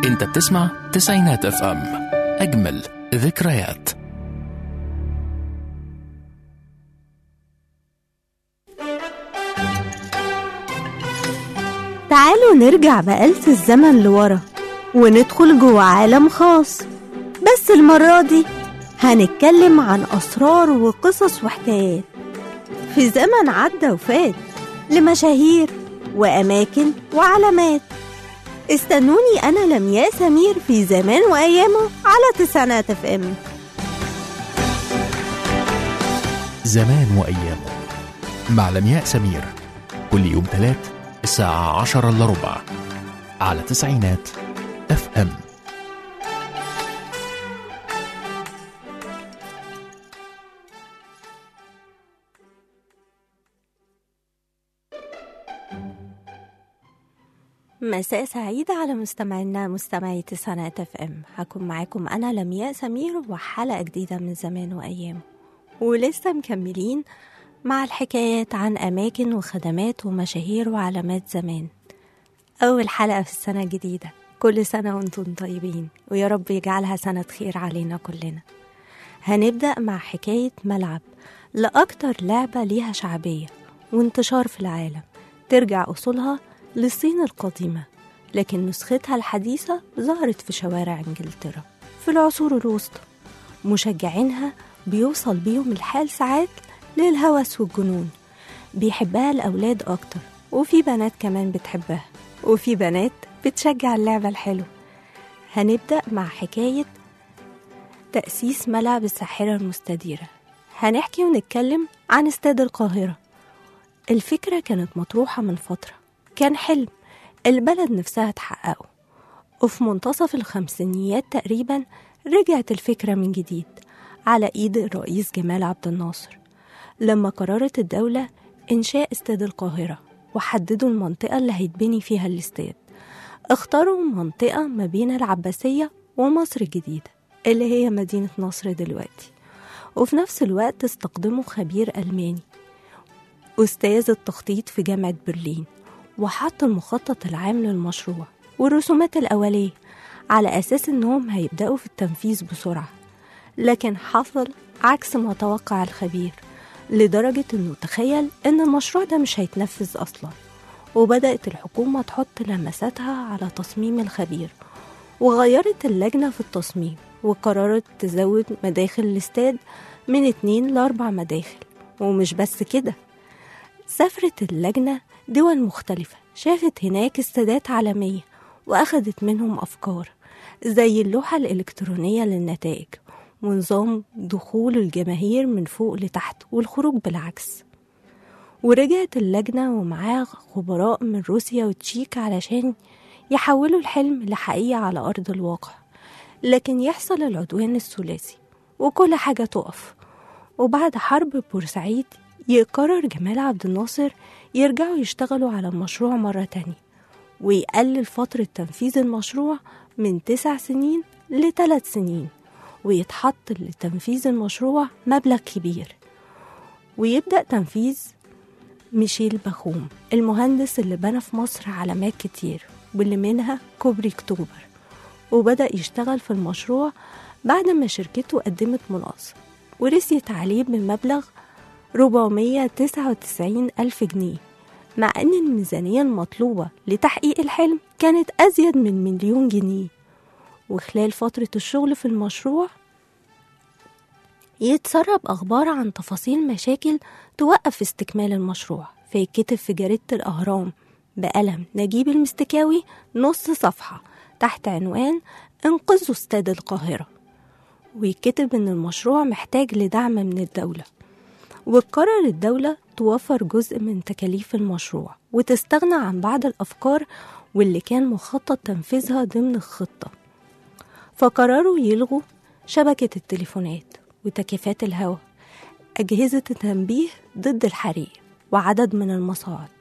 انت بتسمع تسعينات اف ام اجمل ذكريات تعالوا نرجع بآلة الزمن لورا وندخل جوه عالم خاص بس المرة دي هنتكلم عن أسرار وقصص وحكايات في زمن عدى وفات لمشاهير وأماكن وعلامات استنوني أنا لمياء سمير في زمان وأيامه على تسعينات اف ام زمان وأيامه مع لمياء سمير كل يوم ثلاث الساعة عشرة إلا ربع على تسعينات اف ام مساء سعيد على مستمعينا مستمعي تسعينات اف ام هكون معاكم انا لمياء سمير وحلقه جديده من زمان وايام ولسه مكملين مع الحكايات عن اماكن وخدمات ومشاهير وعلامات زمان اول حلقه في السنه الجديده كل سنه وانتم طيبين ويا رب يجعلها سنه خير علينا كلنا هنبدا مع حكايه ملعب لاكتر لعبه ليها شعبيه وانتشار في العالم ترجع اصولها للصين القديمة لكن نسختها الحديثة ظهرت في شوارع إنجلترا في العصور الوسطى مشجعينها بيوصل بيهم الحال ساعات للهوس والجنون بيحبها الأولاد أكتر وفي بنات كمان بتحبها وفي بنات بتشجع اللعبة الحلوة هنبدأ مع حكاية تأسيس ملعب الساحرة المستديرة هنحكي ونتكلم عن استاد القاهرة الفكرة كانت مطروحة من فترة كان حلم البلد نفسها تحققه وفي منتصف الخمسينيات تقريبا رجعت الفكرة من جديد على إيد الرئيس جمال عبد الناصر لما قررت الدولة إنشاء استاد القاهرة وحددوا المنطقة اللي هيتبني فيها الاستاد اختاروا منطقة ما بين العباسية ومصر الجديدة اللي هي مدينة نصر دلوقتي وفي نفس الوقت استخدموا خبير ألماني أستاذ التخطيط في جامعة برلين وحط المخطط العام للمشروع والرسومات الأولية على أساس إنهم هيبدأوا في التنفيذ بسرعة لكن حصل عكس ما توقع الخبير لدرجة إنه تخيل إن المشروع ده مش هيتنفذ أصلا وبدأت الحكومة تحط لمساتها على تصميم الخبير وغيرت اللجنة في التصميم وقررت تزود مداخل الاستاد من اتنين لأربع مداخل ومش بس كده سافرت اللجنة دول مختلفة شافت هناك استادات عالمية وأخدت منهم أفكار زي اللوحة الإلكترونية للنتائج ونظام دخول الجماهير من فوق لتحت والخروج بالعكس ورجعت اللجنة ومعاها خبراء من روسيا وتشيك علشان يحولوا الحلم لحقيقة على أرض الواقع لكن يحصل العدوان الثلاثي وكل حاجة تقف وبعد حرب بورسعيد يقرر جمال عبد الناصر يرجعوا يشتغلوا على المشروع مرة تانية ويقلل فترة تنفيذ المشروع من تسع سنين لثلاث سنين ويتحط لتنفيذ المشروع مبلغ كبير ويبدأ تنفيذ ميشيل بخوم المهندس اللي بنى في مصر علامات كتير واللي منها كوبري اكتوبر وبدأ يشتغل في المشروع بعد ما شركته قدمت مناقصة ورثيت عليه بمبلغ 499 ألف جنيه مع أن الميزانية المطلوبة لتحقيق الحلم كانت أزيد من مليون جنيه وخلال فترة الشغل في المشروع يتسرب أخبار عن تفاصيل مشاكل توقف استكمال المشروع فيتكتب في جريدة الأهرام بقلم نجيب المستكاوي نص صفحة تحت عنوان انقذوا استاد القاهرة ويتكتب إن المشروع محتاج لدعم من الدولة وتقرر الدولة توفر جزء من تكاليف المشروع وتستغنى عن بعض الأفكار واللي كان مخطط تنفيذها ضمن الخطة فقرروا يلغوا شبكة التليفونات وتكييفات الهواء أجهزة التنبيه ضد الحريق وعدد من المصاعد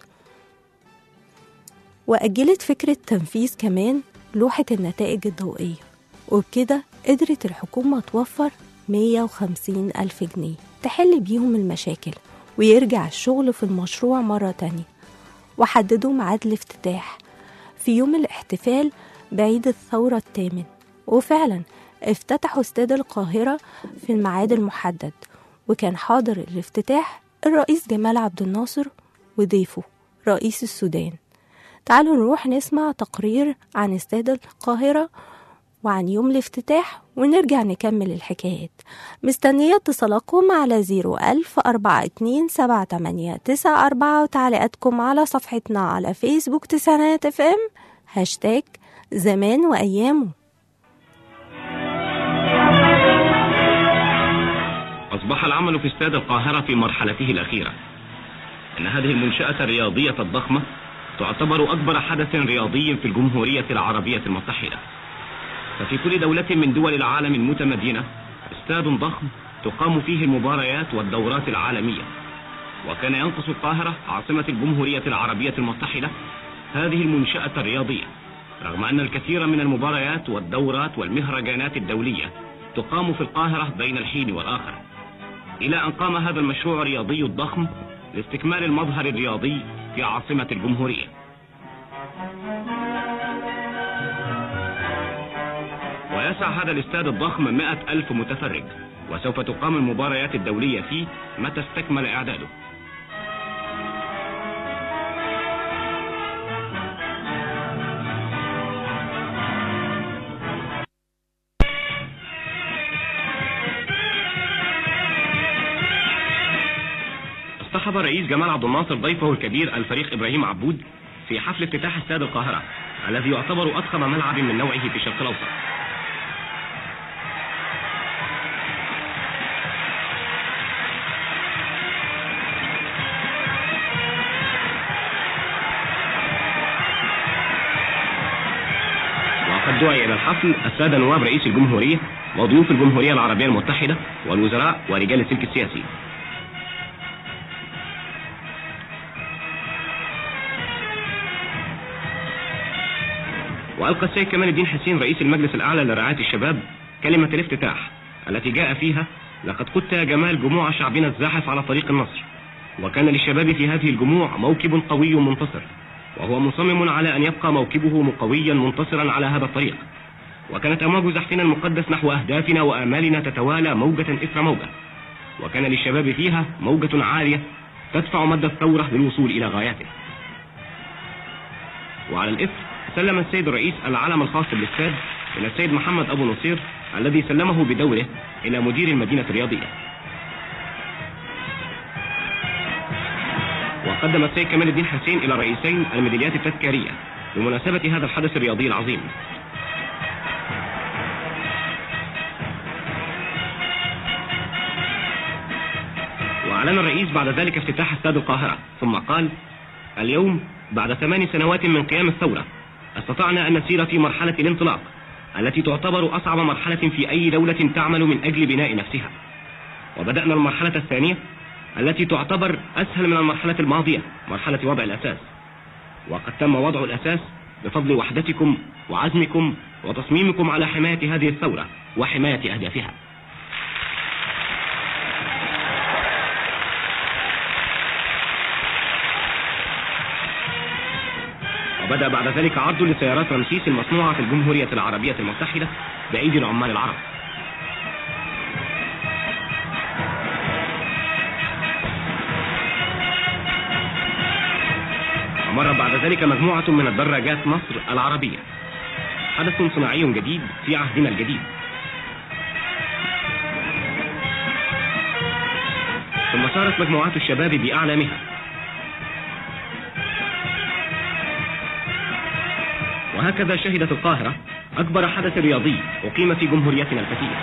وأجلت فكرة تنفيذ كمان لوحة النتائج الضوئية وبكده قدرت الحكومة توفر 150 ألف جنيه تحل بيهم المشاكل ويرجع الشغل في المشروع مرة تانية وحددوا ميعاد الافتتاح في يوم الاحتفال بعيد الثورة الثامن وفعلا افتتحوا استاد القاهرة في الميعاد المحدد وكان حاضر الافتتاح الرئيس جمال عبد الناصر وضيفه رئيس السودان تعالوا نروح نسمع تقرير عن استاد القاهرة وعن يوم الافتتاح ونرجع نكمل الحكايات مستنية اتصالاتكم على زيرو ألف أربعة اتنين سبعة تمانية تسعة أربعة وتعليقاتكم على صفحتنا على فيسبوك تسعينات اف ام هاشتاج زمان وأيامه أصبح العمل في استاد القاهرة في مرحلته الأخيرة إن هذه المنشأة الرياضية الضخمة تعتبر أكبر حدث رياضي في الجمهورية العربية المتحدة ففي كل دولة من دول العالم المتمدنة استاد ضخم تقام فيه المباريات والدورات العالمية وكان ينقص القاهرة عاصمة الجمهورية العربية المتحدة هذه المنشأة الرياضية رغم أن الكثير من المباريات والدورات والمهرجانات الدولية تقام في القاهرة بين الحين والآخر إلى أن قام هذا المشروع الرياضي الضخم لاستكمال المظهر الرياضي في عاصمة الجمهورية ويسع هذا الاستاد الضخم مئة ألف متفرج وسوف تقام المباريات الدولية فيه متى استكمل إعداده اصطحب الرئيس جمال عبد الناصر ضيفه الكبير الفريق ابراهيم عبود في حفل افتتاح استاد القاهرة الذي يعتبر اضخم ملعب من نوعه في الشرق الاوسط وقد دعي الى الحفل الساده نواب رئيس الجمهوريه وضيوف الجمهوريه العربيه المتحده والوزراء ورجال السلك السياسي وألقى السيد كمال الدين حسين رئيس المجلس الأعلى لرعاية الشباب كلمة الافتتاح التي جاء فيها لقد قدت يا جمال جموع شعبنا الزاحف على طريق النصر وكان للشباب في هذه الجموع موكب قوي منتصر وهو مصمم على أن يبقى موكبه مقويا منتصرا على هذا الطريق وكانت أمواج زحفنا المقدس نحو أهدافنا وآمالنا تتوالى موجة إثر موجة وكان للشباب فيها موجة عالية تدفع مد الثورة للوصول إلى غاياته وعلى الإثر سلم السيد الرئيس العلم الخاص بالاستاد إلى السيد محمد أبو نصير الذي سلمه بدوره إلى مدير المدينة الرياضية وقدم السيد كمال الدين حسين إلى رئيسين الميداليات التذكارية بمناسبة هذا الحدث الرياضي العظيم وأعلن الرئيس بعد ذلك افتتاح استاد القاهرة ثم قال اليوم بعد ثمان سنوات من قيام الثورة استطعنا أن نسير في مرحلة الانطلاق التي تعتبر أصعب مرحلة في أي دولة تعمل من أجل بناء نفسها وبدأنا المرحلة الثانية التي تعتبر أسهل من المرحلة الماضية مرحلة وضع الأساس وقد تم وضع الأساس بفضل وحدتكم وعزمكم وتصميمكم على حماية هذه الثورة وحماية أهدافها وبدأ بعد ذلك عرض لسيارات رمسيس المصنوعة في الجمهورية العربية المتحدة بأيدي العمال العرب ومر بعد ذلك مجموعة من الدراجات مصر العربية حدث صناعي جديد في عهدنا الجديد ثم سارت مجموعات الشباب بأعلامها وهكذا شهدت القاهرة أكبر حدث رياضي أقيم في جمهوريتنا الفتية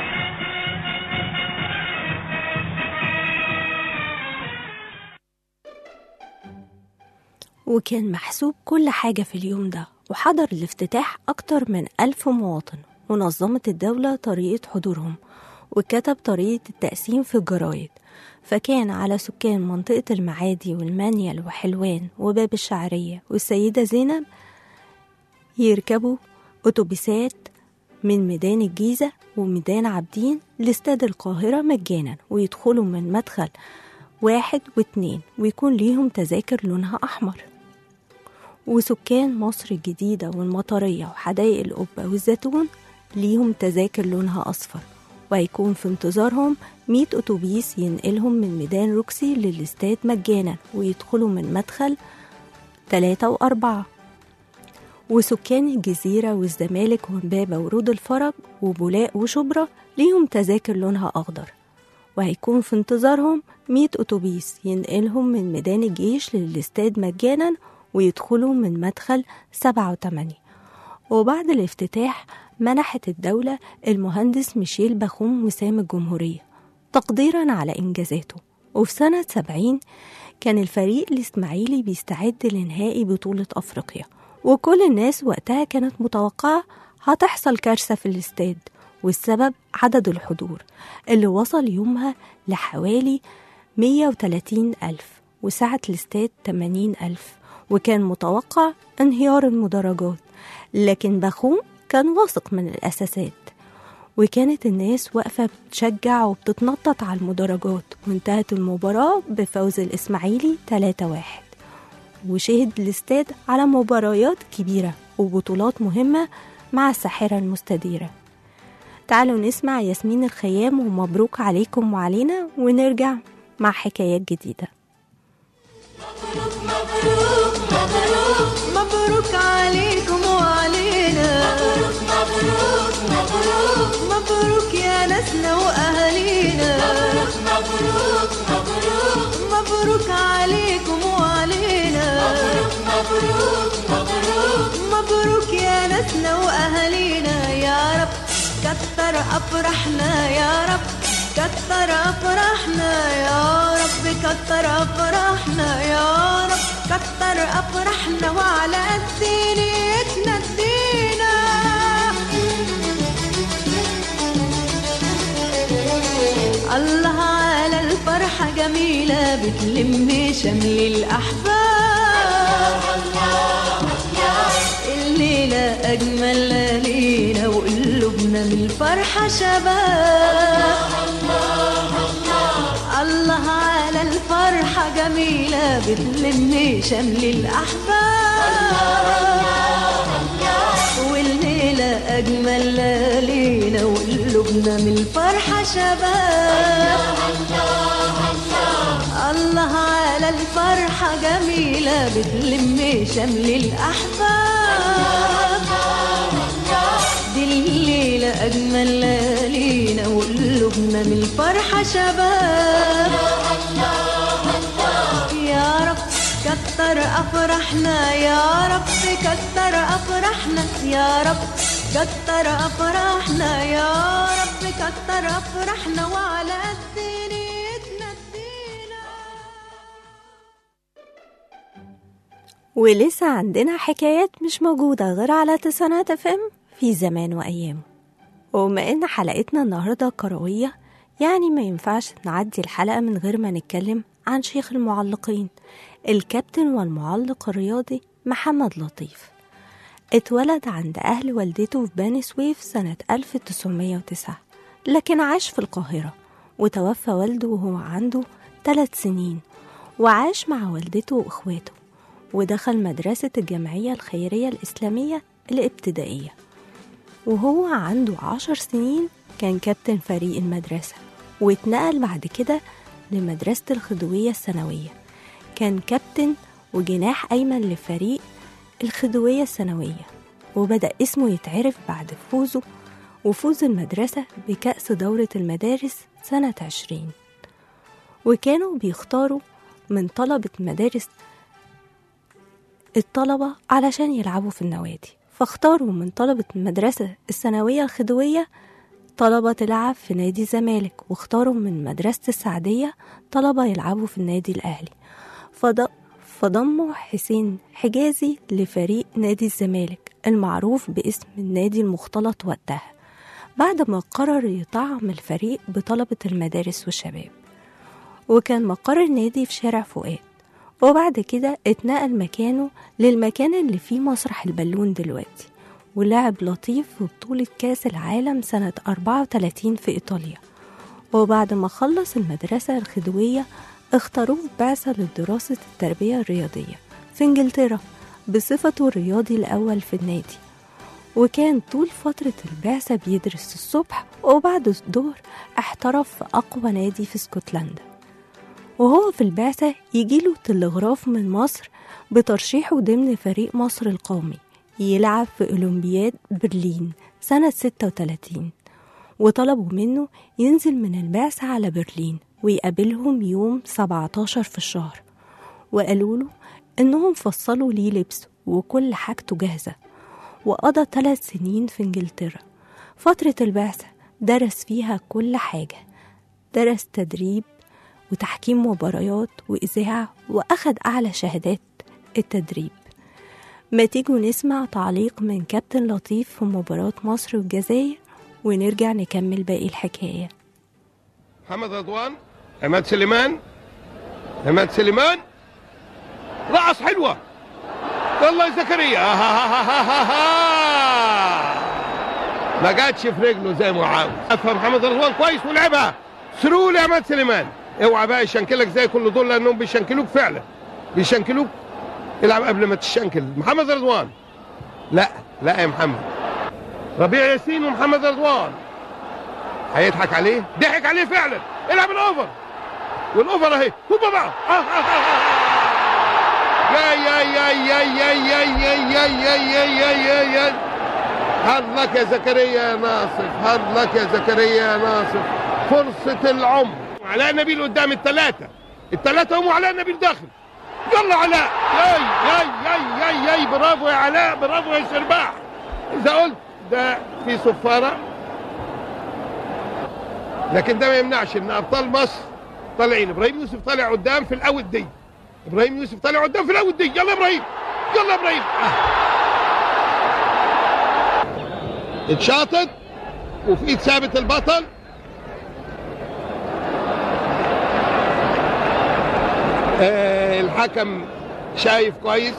وكان محسوب كل حاجة في اليوم ده وحضر الافتتاح أكتر من ألف مواطن ونظمت الدولة طريقة حضورهم وكتب طريقة التقسيم في الجرايد فكان على سكان منطقة المعادي والمانيال وحلوان وباب الشعرية والسيدة زينب يركبوا أتوبيسات من ميدان الجيزة وميدان عابدين لاستاد القاهرة مجانا ويدخلوا من مدخل واحد واتنين ويكون ليهم تذاكر لونها أحمر وسكان مصر الجديدة والمطرية وحدائق القبة والزيتون ليهم تذاكر لونها أصفر وهيكون في انتظارهم 100 أتوبيس ينقلهم من ميدان روكسي للاستاد مجانا ويدخلوا من مدخل تلاتة وأربعة وسكان الجزيرة والزمالك ومبابة ورود الفرج وبولاق وشبرا ليهم تذاكر لونها أخضر وهيكون في انتظارهم 100 أتوبيس ينقلهم من ميدان الجيش للاستاد مجانا ويدخلوا من مدخل سبعة وتمانية وبعد الافتتاح منحت الدولة المهندس ميشيل باخوم وسام الجمهورية تقديرا على إنجازاته وفي سنة سبعين كان الفريق الإسماعيلي بيستعد لنهائي بطولة أفريقيا وكل الناس وقتها كانت متوقعة هتحصل كارثة في الاستاد والسبب عدد الحضور اللي وصل يومها لحوالي 130 ألف وسعة الاستاد 80 ألف وكان متوقع انهيار المدرجات لكن بخوم كان واثق من الأساسات وكانت الناس واقفة بتشجع وبتتنطط على المدرجات وانتهت المباراة بفوز الإسماعيلي 3-1 وشهد الاستاد على مباريات كبيرة وبطولات مهمة مع الساحرة المستديرة تعالوا نسمع ياسمين الخيام ومبروك عليكم وعلينا ونرجع مع حكايات جديدة مبروك عليكم وعلينا مبروك مبروك مبروك مبروك يا ناسنا واهالينا مبروك مبروك مبروك عليكم وعلينا مبروك مبروك مبروك يا ناسنا واهالينا يا رب كتر افرحنا يا رب كتر افرحنا يا رب كتر افرحنا يا رب كتر افرحنا وعلى الدنيا ندينا الله على الفرحة جميلة بتلم شمل الأحباب الليلة أجمل ليلة وقلوبنا من الفرحة شباب الله على الفرحة جميلة بتلم شمل الأحباب والليلة أجمل ليلة وقلوبنا من الفرحة شباب الله على الفرحة جميلة بتلم شمل الأحباب دي الليلة أجمل ليلة وقلوبنا من الفرحة شباب يا رب كتر أفرحنا يا رب كتر أفرحنا يا رب كتر أفرحنا يا رب كتر أفرحنا وعلى الدنيا تندينا ولسه عندنا حكايات مش موجودة غير على تسعينات اف ام في زمان وأيام وبما إن حلقتنا النهاردة كروية يعني ما ينفعش نعدي الحلقة من غير ما نتكلم عن شيخ المعلقين الكابتن والمعلق الرياضي محمد لطيف اتولد عند أهل والدته في بني سويف سنة 1909 لكن عاش في القاهرة وتوفى والده وهو عنده ثلاث سنين وعاش مع والدته وإخواته ودخل مدرسة الجمعية الخيرية الإسلامية الابتدائية وهو عنده عشر سنين كان كابتن فريق المدرسة واتنقل بعد كده لمدرسة الخدوية الثانوية كان كابتن وجناح أيمن لفريق الخدوية الثانوية وبدأ اسمه يتعرف بعد فوزه وفوز المدرسة بكأس دورة المدارس سنة عشرين وكانوا بيختاروا من طلبة مدارس الطلبة علشان يلعبوا في النوادي فاختاروا من طلبة المدرسة الثانوية الخدوية طلبة تلعب في نادي الزمالك واختاروا من مدرسة السعدية طلبة يلعبوا في النادي الأهلي فض... فضموا حسين حجازي لفريق نادي الزمالك المعروف باسم النادي المختلط وقتها بعد ما قرر يطعم الفريق بطلبة المدارس والشباب وكان مقر النادي في شارع فؤاد وبعد كده اتنقل مكانه للمكان اللي فيه مسرح البالون دلوقتي ولعب لطيف في بطولة كأس العالم سنة 34 في إيطاليا وبعد ما خلص المدرسة الخدوية اختاروه في بعثة لدراسة التربية الرياضية في إنجلترا بصفته الرياضي الأول في النادي وكان طول فترة البعثة بيدرس الصبح وبعد الظهر احترف في أقوى نادي في اسكتلندا وهو في البعثة يجيله تلغراف من مصر بترشيحه ضمن فريق مصر القومي يلعب في أولمبياد برلين سنة 36 وطلبوا منه ينزل من البعثة على برلين ويقابلهم يوم 17 في الشهر وقالوا له إنهم فصلوا ليه لبس وكل حاجته جاهزة وقضى ثلاث سنين في إنجلترا فترة البعثة درس فيها كل حاجة درس تدريب وتحكيم مباريات وإذاعة وأخد أعلى شهادات التدريب ما تيجوا نسمع تعليق من كابتن لطيف في مباراة مصر والجزائر ونرجع نكمل باقي الحكاية محمد رضوان عماد سليمان عماد سليمان رقص حلوة والله يا زكريا آه آه آه آه آه آه. ما جاتش في رجله زي ما عاوز افهم محمد رضوان كويس ولعبها ثرو لعماد سليمان اوعى بقى يشنكلك زي كل دول لانهم بيشنكلوك فعلا بيشنكلوك العب قبل ما تشنكل محمد رضوان لا لا يا محمد ربيع ياسين ومحمد رضوان هيضحك عليه ضحك عليه فعلا العب الاوفر والاوفر اهي هوبا بقى آه آه آه آه. يا يا يا يا يا يا يا يا يا يا يا يا يا هارد لك يا زكريا يا ناصف هارد لك يا زكريا يا ناصف فرصة العمر علاء نبيل قدام الثلاثة الثلاثة هم وعلاء نبيل داخل يلا علاء ياي ياي ياي ياي ياي برافو يا علاء برافو يا شرباح إذا قلت ده في صفارة لكن ده ما يمنعش ان ابطال مصر طالعين ابراهيم يوسف طالع قدام في الاول دي ابراهيم يوسف طالع قدام في الاول دي يلا يا ابراهيم يلا يا ابراهيم آه. اتشاطت وفي ايد ثابت البطل آه الحكم شايف كويس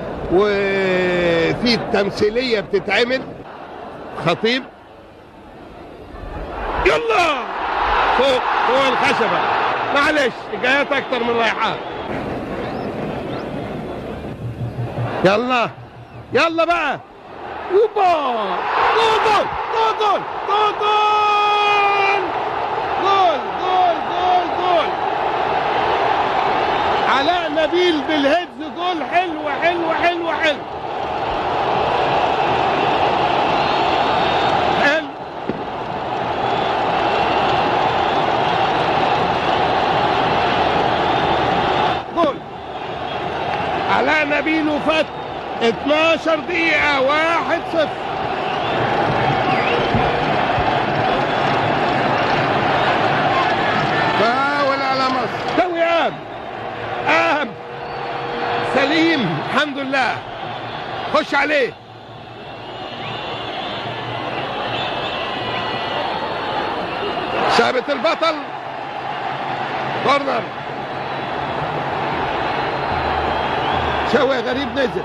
وفي تمثيليه بتتعمل خطيب يلا فوق فوق الخشبه معلش جايات اكتر من رايحات يلا يلا بقى يوبا جول جول جول جول جول جول جول جول جول جول علاء نبيل بالهيدز جول حلو حلو حلو حلو حلو جول علاء نبيل وفات 12 دقيقة واحد صفر فاول على مصر توي قام قام سليم الحمد لله خش عليه ثابت البطل كورنر شوقي غريب نزل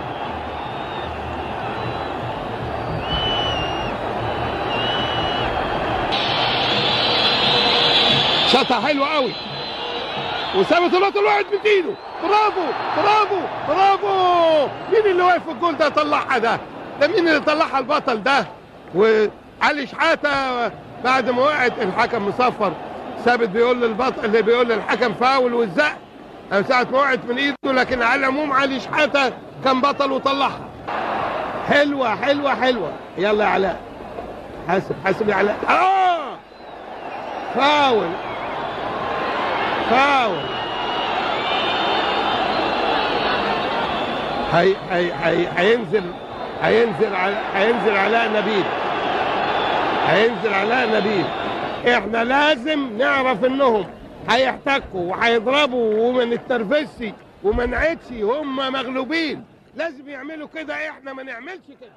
شاطها حلوة قوي وثابت الوقت الواحد من ايده برافو برافو برافو مين اللي واقف في الجول ده طلعها ده ده مين اللي طلعها البطل ده وعلي شحاته بعد ما وقعت الحكم مصفر ثابت بيقول للبطل اللي بيقول للحكم فاول والزق أو ساعة ما وقعت من ايده لكن على العموم علي شحاته كان بطل وطلعها حلوة حلوة حلوة يلا يا علاء حاسب حاسب يا علاء اه فاول فاول هي هي هي هينزل هينزل على هينزل علاء نبيل هينزل علاء نبيل احنا لازم نعرف انهم هيحتكوا وهيضربوا وما نتنرفزش وما نعدش هم مغلوبين لازم يعملوا كده احنا ما نعملش كده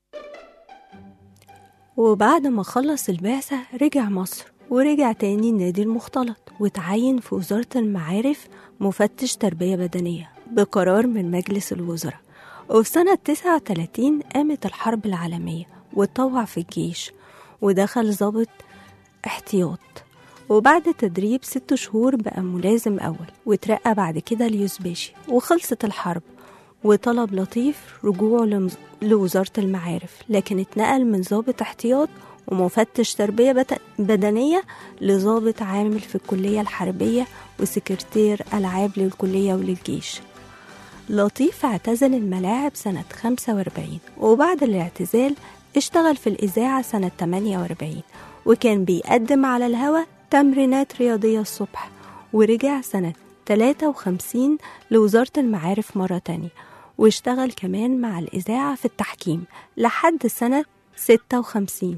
وبعد ما خلص البعثة رجع مصر ورجع تاني النادي المختلط وتعين في وزارة المعارف مفتش تربية بدنية بقرار من مجلس الوزراء وفي سنة 39 قامت الحرب العالمية واتطوع في الجيش ودخل ضابط احتياط وبعد تدريب ست شهور بقى ملازم أول وترقى بعد كده ليوزباشي وخلصت الحرب وطلب لطيف رجوعه لمز- لوزارة المعارف لكن اتنقل من ضابط احتياط ومفتش تربية بت- بدنية لضابط عامل في الكلية الحربية وسكرتير ألعاب للكلية وللجيش لطيف اعتزل الملاعب سنة 45 وبعد الاعتزال اشتغل في الإذاعة سنة 48 وكان بيقدم على الهوا تمرينات رياضية الصبح ورجع سنة 53 لوزارة المعارف مرة تانية واشتغل كمان مع الإذاعة في التحكيم لحد سنة 56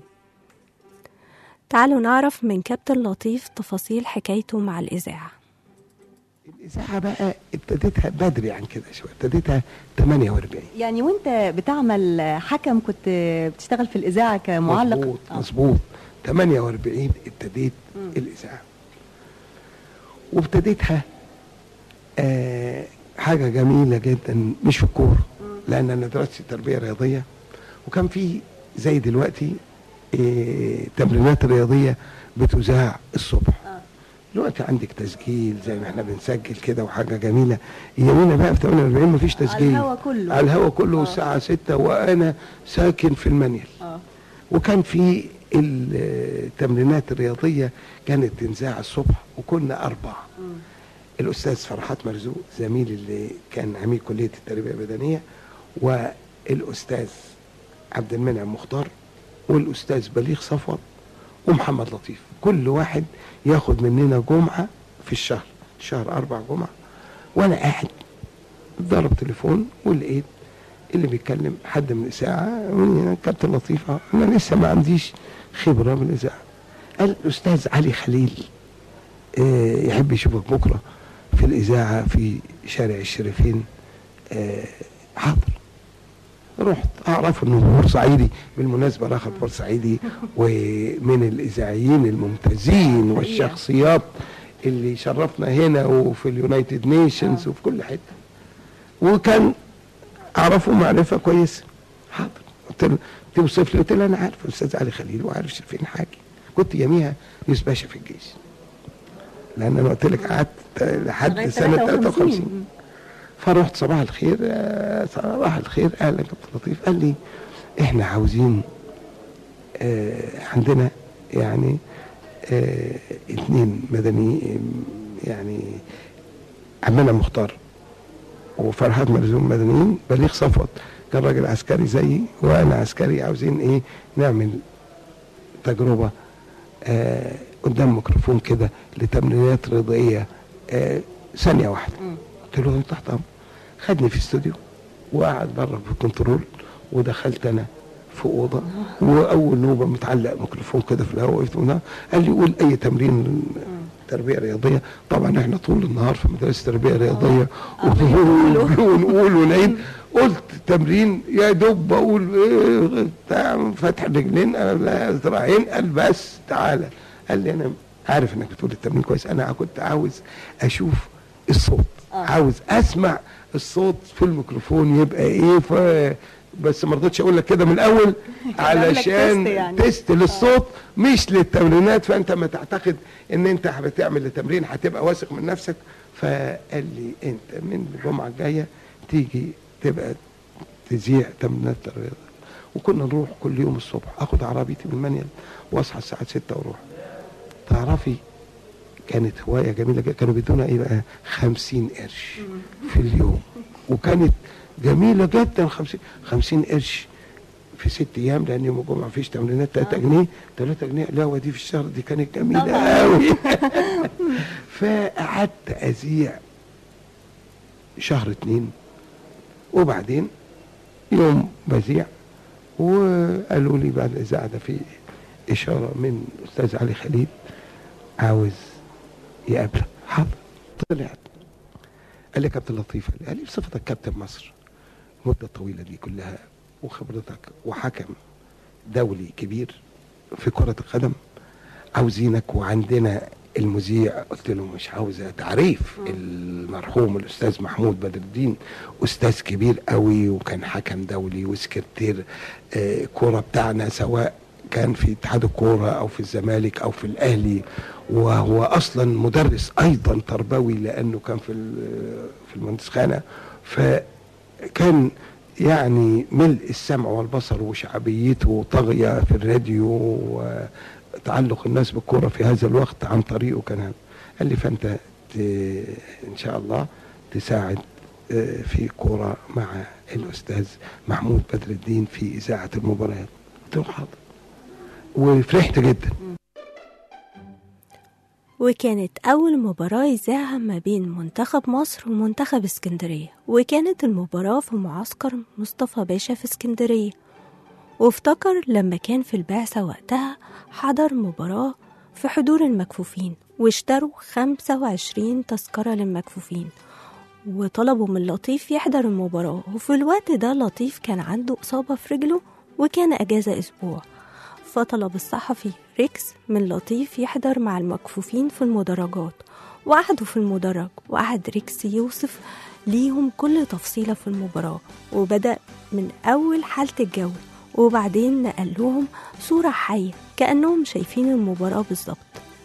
تعالوا نعرف من كابتن لطيف تفاصيل حكايته مع الإذاعة الإذاعة بقى ابتديتها بدري عن كده شوية ابتديتها 48 يعني وانت بتعمل حكم كنت بتشتغل في الاذاعه كمعلق مظبوط آه. مظبوط 48 ابتديت الإذاعة وابتديتها آه حاجة جميلة جدا مش في الكورة لأن أنا درست تربية رياضية وكان في زي دلوقتي آه تمرينات رياضية بتذاع الصبح دلوقتي عندك تسجيل زي ما احنا بنسجل كده وحاجة جميلة يمينا بقى في 48 مفيش تسجيل الهوا كله. على الهوا كله آه. الساعة 6 وأنا ساكن في المنيل اه وكان في التمرينات الرياضية كانت تنزاع الصبح وكنا أربعة الأستاذ فرحات مرزوق زميلي اللي كان عميد كلية التربية البدنية والأستاذ عبد المنعم مختار والأستاذ بليغ صفوت ومحمد لطيف كل واحد ياخد مننا جمعة في الشهر شهر أربع جمعة وأنا قاعد ضرب تليفون ولقيت اللي بيتكلم حد من الإذاعة من كابتن لطيفة أنا لسه ما عنديش خبرة بالإذاعة قال الأستاذ علي خليل آه، يحب يشوفك بكرة في الإذاعة في شارع الشريفين آه، حاضر رحت أعرف إنه بورسعيدي بالمناسبة راخد بورسعيدي ومن الإذاعيين الممتازين والشخصيات اللي شرفنا هنا وفي اليونايتد نيشنز وفي كل حتة وكان اعرفه معرفه كويسه حاضر قلت له توصف لي قلت له انا عارف الاستاذ علي خليل وعارف شرفين حاجه كنت يوميها يوسف باشا في الجيش لان انا قلت لك قعدت لحد لغاية سنه 53. 53 فرحت صباح الخير آه، صباح الخير اهلا كابتن لطيف قال لي احنا عاوزين آه، عندنا يعني آه، اتنين مدني يعني عمنا مختار وفرحات مرزوم مدنيين بليغ صفوت كان راجل عسكري زيي وانا عسكري عاوزين ايه نعمل تجربه آه قدام ميكروفون كده لتمرينات رياضيه آه ثانيه واحده قلت له تحت امر خدني في استوديو وقعد بره في الكنترول ودخلت انا في اوضه واول نوبه متعلق ميكروفون كده في الهواء وقفت هنا قال لي قول اي تمرين تربيه رياضيه طبعا احنا طول النهار في مدرسه تربيه رياضيه ونقول ونعيد قلت تمرين يا دوب بقول إيه بتاع فتح الرجلين أنا لا ذراعين قال بس تعالى قال لي انا عارف انك بتقول التمرين كويس انا كنت عاوز اشوف الصوت عاوز اسمع الصوت في الميكروفون يبقى ايه ف بس ما رضيتش اقول لك كده من الاول علشان تيست يعني. تيست للصوت مش للتمرينات فانت ما تعتقد ان انت بتعمل التمرين هتبقى واثق من نفسك فقال لي انت من الجمعه الجايه تيجي تبقى تذيع تمرينات الرياضه وكنا نروح كل يوم الصبح اخد عربيتي من المنيل واصحى الساعه 6 واروح تعرفي كانت هوايه جميله جدا كانوا بيدونا ايه بقى 50 قرش في اليوم وكانت جميله جدا 50 50 قرش في ست ايام لان يوم الجمعه مفيش تمرينات 3 جنيه 3 جنيه القهوه دي في الشهر دي كانت جميله قوي فقعدت اذيع شهر اتنين وبعدين يوم بذيع وقالوا لي بعد الاذاعه ده في اشاره من الاستاذ علي خليل عاوز يقابلك حاضر طلعت قال لي يا كابتن لطيف قال لي بصفتك كابتن مصر المده الطويله دي كلها وخبرتك وحكم دولي كبير في كره القدم عاوزينك وعندنا المذيع قلت له مش عاوزه تعريف المرحوم الاستاذ محمود بدر الدين استاذ كبير قوي وكان حكم دولي وسكرتير آه، كوره بتاعنا سواء كان في اتحاد الكوره او في الزمالك او في الاهلي وهو اصلا مدرس ايضا تربوي لانه كان في ال- في المهندس خانه ف كان يعني ملء السمع والبصر وشعبيته طاغية في الراديو وتعلق الناس بالكرة في هذا الوقت عن طريقه كان هذا. قال لي فأنت ت- إن شاء الله تساعد آه، في كورة مع الأستاذ محمود بدر الدين في إذاعة المباريات قلت له حاضر وفرحت جدا وكانت أول مباراة يذاعها ما بين منتخب مصر ومنتخب اسكندرية وكانت المباراة في معسكر مصطفى باشا في اسكندرية وافتكر لما كان في البعثة وقتها حضر مباراة في حضور المكفوفين واشتروا 25 تذكرة للمكفوفين وطلبوا من لطيف يحضر المباراة وفي الوقت ده لطيف كان عنده إصابة في رجله وكان أجازة أسبوع فطلب الصحفي ريكس من لطيف يحضر مع المكفوفين في المدرجات وقعدوا في المدرج وقعد ريكس يوصف ليهم كل تفصيلة في المباراة وبدأ من أول حالة الجو وبعدين نقل لهم صورة حية كأنهم شايفين المباراة بالظبط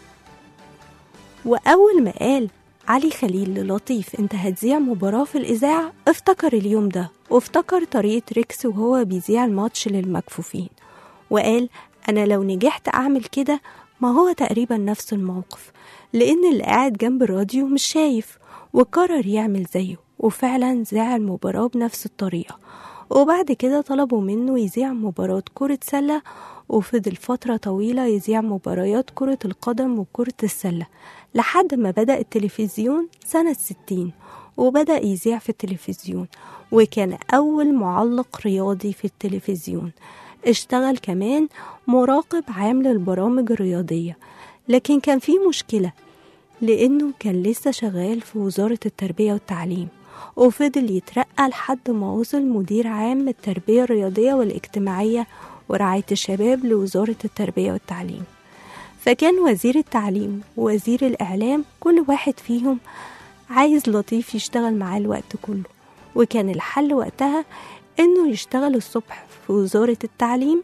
وأول ما قال علي خليل للطيف انت هتذيع مباراة في الإذاعة افتكر اليوم ده وافتكر طريقة ريكس وهو بيذيع الماتش للمكفوفين وقال أنا لو نجحت أعمل كده ما هو تقريبا نفس الموقف لأن اللي قاعد جنب الراديو مش شايف وقرر يعمل زيه وفعلا ذاع المباراة بنفس الطريقة وبعد كده طلبوا منه يذيع مباراة كرة سلة وفضل فترة طويلة يذيع مباريات كرة القدم وكرة السلة لحد ما بدأ التلفزيون سنة ستين وبدأ يذيع في التلفزيون وكان أول معلق رياضي في التلفزيون اشتغل كمان مراقب عام للبرامج الرياضية لكن كان في مشكلة لأنه كان لسه شغال في وزارة التربية والتعليم وفضل يترقى لحد ما وصل مدير عام التربية الرياضية والاجتماعية ورعاية الشباب لوزارة التربية والتعليم فكان وزير التعليم ووزير الإعلام كل واحد فيهم عايز لطيف يشتغل معاه الوقت كله وكان الحل وقتها إنه يشتغل الصبح في وزارة التعليم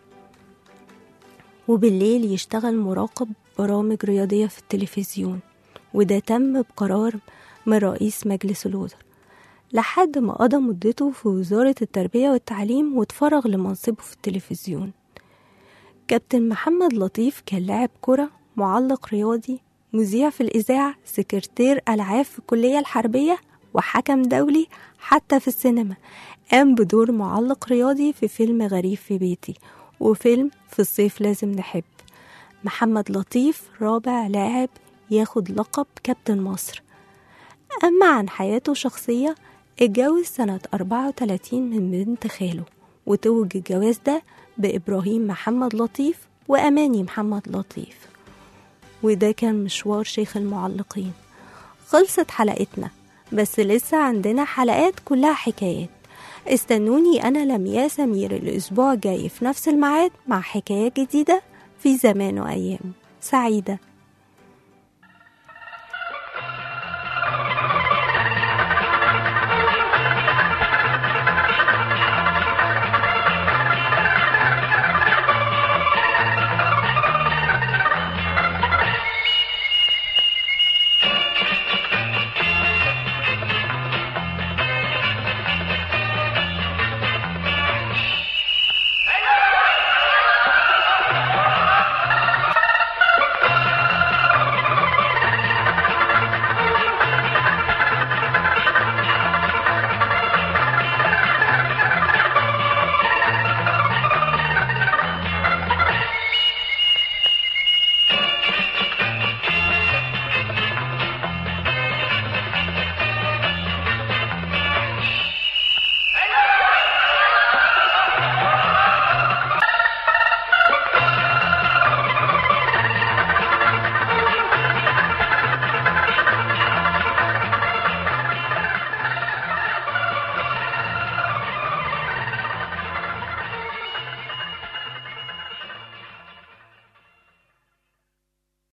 وبالليل يشتغل مراقب برامج رياضية في التلفزيون وده تم بقرار من رئيس مجلس الوزراء لحد ما قضى مدته في وزارة التربية والتعليم واتفرغ لمنصبه في التلفزيون كابتن محمد لطيف كان لاعب كرة معلق رياضي مذيع في الإذاعة سكرتير ألعاب في الكلية الحربية وحكم دولي حتى في السينما قام بدور معلق رياضي في فيلم غريب في بيتي وفيلم في الصيف لازم نحب محمد لطيف رابع لاعب ياخد لقب كابتن مصر أما عن حياته الشخصية اتجوز سنة 34 من بنت خاله وتوج الجواز ده بإبراهيم محمد لطيف وأماني محمد لطيف وده كان مشوار شيخ المعلقين خلصت حلقتنا بس لسه عندنا حلقات كلها حكايات استنوني أنا لمياء سمير الأسبوع الجاي في نفس الميعاد مع حكايات جديدة في زمان وأيام سعيدة